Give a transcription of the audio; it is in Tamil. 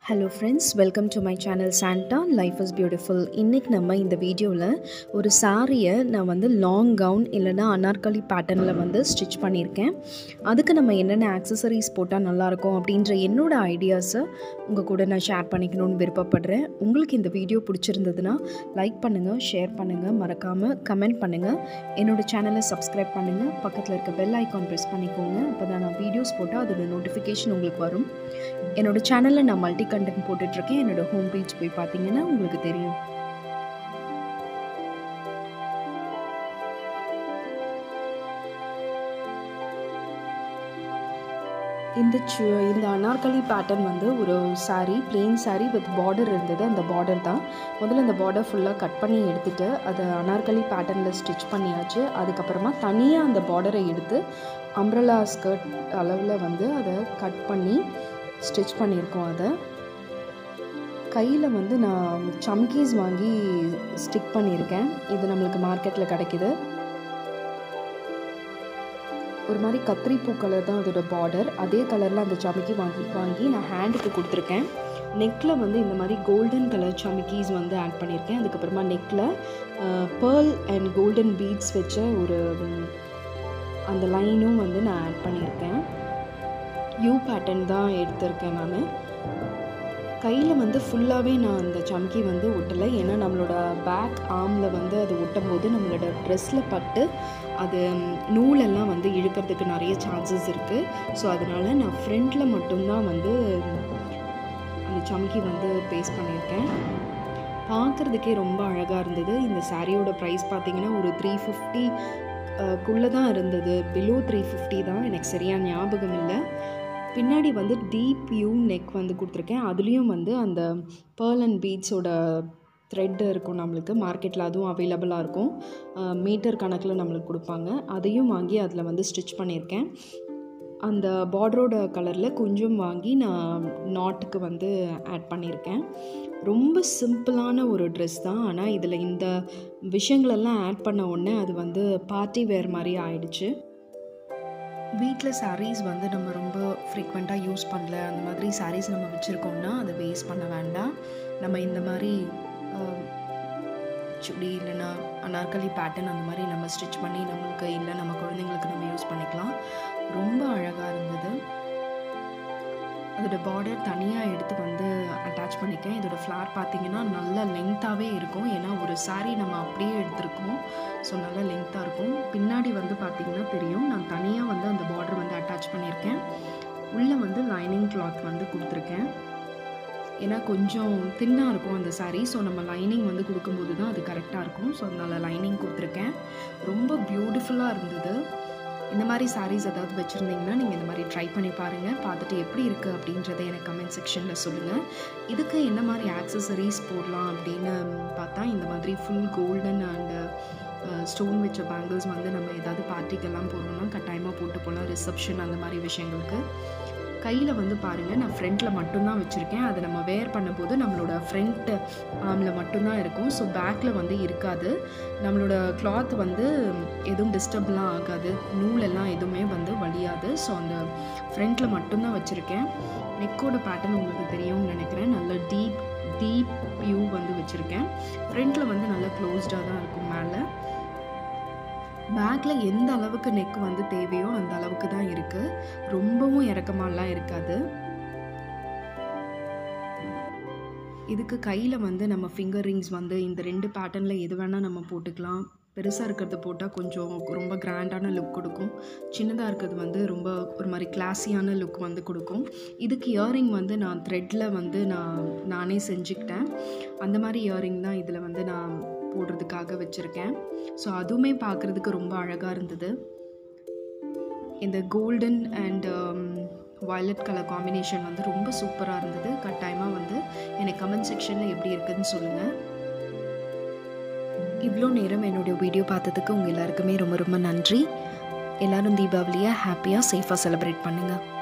hello friends welcome to my channel சாண்டா லைஃப் இஸ் பியூட்டிஃபுல் இன்றைக்கி நம்ம இந்த வீடியோவில் ஒரு சாரியை நான் வந்து லாங் கவுன் இல்லைனா அனார்கலி பேட்டர்னில் வந்து ஸ்டிச் பண்ணியிருக்கேன் அதுக்கு நம்ம என்னென்ன ஆக்சசரிஸ் போட்டால் நல்லாயிருக்கும் அப்படின்ற என்னோட ஐடியாஸை உங்கள் கூட நான் ஷேர் பண்ணிக்கணும்னு விருப்பப்படுறேன் உங்களுக்கு இந்த வீடியோ பிடிச்சிருந்ததுன்னா லைக் பண்ணுங்கள் ஷேர் பண்ணுங்கள் மறக்காமல் கமெண்ட் பண்ணுங்கள் என்னோடய சேனலை சப்ஸ்கிரைப் பண்ணுங்கள் பக்கத்தில் இருக்க பெல் ஐக்கான் ப்ரெஸ் பண்ணிக்கோங்க அப்போ தான் நான் வீடியோஸ் போட்டால் அதோட நோட்டிஃபிகேஷன் உங்களுக்கு வரும் என்னோட சேனலில் நான் மல்டி கண்டென்ட் போட்டுட்ருக்கேன் என்னோடய ஹோம் பேஜ் போய் பார்த்தீங்கன்னா உங்களுக்கு தெரியும் இந்த சு இந்த அனார்கலி பேட்டர்ன் வந்து ஒரு sari plain sari with border இருந்தது அந்த பார்டர் தான் முதல்ல இந்த பார்டர் ஃபுல்லாக கட் பண்ணி எடுத்துகிட்டு அதை அனார்கலி பேட்டர்னில் ஸ்டிச் பண்ணியாச்சு அதுக்கப்புறமா தனியாக அந்த பார்டரை எடுத்து அம்ப்ரலா ஸ்கர்ட் அளவில் வந்து அதை கட் பண்ணி ஸ்டிச் பண்ணியிருக்கோம் அதை கையில் வந்து நான் சம்கீஸ் வாங்கி ஸ்டிக் பண்ணியிருக்கேன் இது நம்மளுக்கு மார்க்கெட்டில் கிடைக்கிது ஒரு மாதிரி கத்திரி பூ கலர் தான் அதோட பார்டர் அதே கலரில் அந்த சமிக்கி வாங்கி வாங்கி நான் ஹேண்டுக்கு கொடுத்துருக்கேன் நெக்கில் வந்து இந்த மாதிரி கோல்டன் கலர் சமிக்கீஸ் வந்து ஆட் பண்ணியிருக்கேன் அதுக்கப்புறமா நெக்கில் பேர்ல் அண்ட் கோல்டன் பீட்ஸ் வச்ச ஒரு அந்த லைனும் வந்து நான் ஆட் பண்ணியிருக்கேன் யூ பேட்டர்ன் தான் எடுத்திருக்கேன் நான் கையில் வந்து ஃபுல்லாகவே நான் அந்த சம்கி வந்து ஒட்டலை ஏன்னா நம்மளோட பேக் ஆர்மில் வந்து அது ஒட்டும் போது நம்மளோட ட்ரெஸ்ஸில் பட்டு அது நூலெல்லாம் வந்து இழுக்கிறதுக்கு நிறைய சான்சஸ் இருக்குது ஸோ அதனால் நான் ஃப்ரண்ட்டில் மட்டும்தான் வந்து அந்த சம்கி வந்து பேஸ்ட் பண்ணியிருக்கேன் பார்க்குறதுக்கே ரொம்ப அழகாக இருந்தது இந்த சாரியோட ப்ரைஸ் பார்த்திங்கன்னா ஒரு த்ரீ ஃபிஃப்டி குள்ளே தான் இருந்தது பிலோ த்ரீ ஃபிஃப்டி தான் எனக்கு சரியாக ஞாபகம் இல்லை பின்னாடி வந்து டீப் யூ நெக் வந்து கொடுத்துருக்கேன் அதுலேயும் வந்து அந்த பேர்ல் அண்ட் பீட்ஸோட த்ரெட்டு இருக்கும் நம்மளுக்கு மார்க்கெட்டில் அதுவும் அவைலபிளாக இருக்கும் மீட்டர் கணக்கில் நம்மளுக்கு கொடுப்பாங்க அதையும் வாங்கி அதில் வந்து ஸ்டிச் பண்ணியிருக்கேன் அந்த பார்டரோட கலரில் கொஞ்சம் வாங்கி நான் நாட்டுக்கு வந்து ஆட் பண்ணியிருக்கேன் ரொம்ப சிம்பிளான ஒரு ட்ரெஸ் தான் ஆனால் இதில் இந்த விஷயங்களெல்லாம் ஆட் பண்ண உடனே அது வந்து பார்ட்டி வேர் மாதிரி ஆயிடுச்சு வீட்டில் சாரீஸ் வந்து நம்ம ரொம்ப ஃப்ரீக்வெண்ட்டாக யூஸ் பண்ணல அந்த மாதிரி சாரீஸ் நம்ம வச்சுருக்கோம்னா அதை வேஸ்ட் பண்ண வேண்டாம் நம்ம இந்த மாதிரி சுடி இல்லைன்னா அனார்கலி பேட்டர்ன் அந்த மாதிரி நம்ம ஸ்டிச் பண்ணி நம்மளுக்கு இல்லை நம்ம குழந்தைங்களுக்கு நம்ம யூஸ் பண்ணிக்கலாம் ரொம்ப அழகாக இருந்தது அதோட பார்டர் தனியாக எடுத்து வந்து அட்டாச் பண்ணிக்கேன் இதோட ஃப்ளார் பார்த்திங்கன்னா நல்லா லென்த்தாகவே இருக்கும் ஏன்னா ஒரு சாரீ நம்ம அப்படியே எடுத்திருக்கோம் ஸோ நல்லா லென்த்தாக இருக்கும் பின்னாடி வந்து பார்த்திங்கன்னா தெரியும் நான் தனியாக வந்து அந்த பார்டர் வந்து அட்டாச் பண்ணியிருக்கேன் உள்ளே வந்து லைனிங் கிளாத் வந்து கொடுத்துருக்கேன் ஏன்னா கொஞ்சம் தின்னாக இருக்கும் அந்த சாரீ ஸோ நம்ம லைனிங் வந்து கொடுக்கும்போது தான் அது கரெக்டாக இருக்கும் ஸோ அதனால் லைனிங் கொடுத்துருக்கேன் ரொம்ப பியூட்டிஃபுல்லாக இருந்தது இந்த மாதிரி சாரீஸ் ஏதாவது வச்சுருந்தீங்கன்னா நீங்கள் இந்த மாதிரி ட்ரை பண்ணி பாருங்கள் பார்த்துட்டு எப்படி இருக்குது அப்படின்றத எனக்கு கமெண்ட் செக்ஷனில் சொல்லுங்கள் இதுக்கு என்ன மாதிரி ஆக்சசரிஸ் போடலாம் அப்படின்னு பார்த்தா இந்த மாதிரி ஃபுல் கோல்டன் அண்டு ஸ்டோன் வச்ச பேங்கிள்ஸ் வந்து நம்ம ஏதாவது பார்ட்டிக்கெல்லாம் போகிறோம்னா கட்டாயமாக போட்டு போகலாம் ரிசப்ஷன் அந்த மாதிரி விஷயங்களுக்கு கையில் வந்து பாருங்கள் நான் ஃப்ரண்ட்டில் மட்டும்தான் வச்சுருக்கேன் அதை நம்ம வேர் பண்ணும்போது நம்மளோட ஃப்ரண்ட் ஆர்மில் மட்டும்தான் இருக்கும் ஸோ பேக்கில் வந்து இருக்காது நம்மளோட கிளாத் வந்து எதுவும் டிஸ்டர்ப்லாம் ஆகாது நூலெல்லாம் எதுவுமே வந்து வலியாது ஸோ அந்த ஃப்ரண்ட்டில் மட்டும்தான் வச்சுருக்கேன் நெக்கோட பேட்டர்ன் உங்களுக்கு தெரியும்னு நினைக்கிறேன் நல்ல டீப் டீப் வியூ வந்து வச்சுருக்கேன் ஃப்ரண்ட்டில் வந்து நல்லா க்ளோஸ்டாக தான் இருக்கும் மேலே பேக்கில் எந்த அளவுக்கு நெக் வந்து தேவையோ அந்த அளவுக்கு தான் இருக்குது ரொம்பவும் இறக்கமாலாம் இருக்காது இதுக்கு கையில் வந்து நம்ம ஃபிங்கர் ரிங்ஸ் வந்து இந்த ரெண்டு பேட்டர்னில் எது வேணால் நம்ம போட்டுக்கலாம் பெருசாக இருக்கிறது போட்டால் கொஞ்சம் ரொம்ப கிராண்டான லுக் கொடுக்கும் சின்னதாக இருக்கிறது வந்து ரொம்ப ஒரு மாதிரி கிளாஸியான லுக் வந்து கொடுக்கும் இதுக்கு இயரிங் வந்து நான் த்ரெட்டில் வந்து நான் நானே செஞ்சுக்கிட்டேன் அந்த மாதிரி இயரிங் தான் இதில் வந்து நான் போடுறதுக்காக வச்சுருக்கேன் ஸோ அதுவுமே பார்க்குறதுக்கு ரொம்ப அழகாக இருந்தது இந்த golden and violet colour combination வந்து ரொம்ப சூப்பராக இருந்தது கட்டாயமாக வந்து எனக்கு கமெண்ட் செக்ஷனில் எப்படி இருக்குதுன்னு சொல்லுங்கள் இவ்வளோ நேரம் என்னுடைய வீடியோ பார்த்ததுக்கு உங்கள் எல்லாருக்குமே ரொம்ப ரொம்ப நன்றி எல்லோரும் தீபாவளியை ஹாப்பியாக சேஃபாக செலிப்ரேட் பண்ணுங்கள்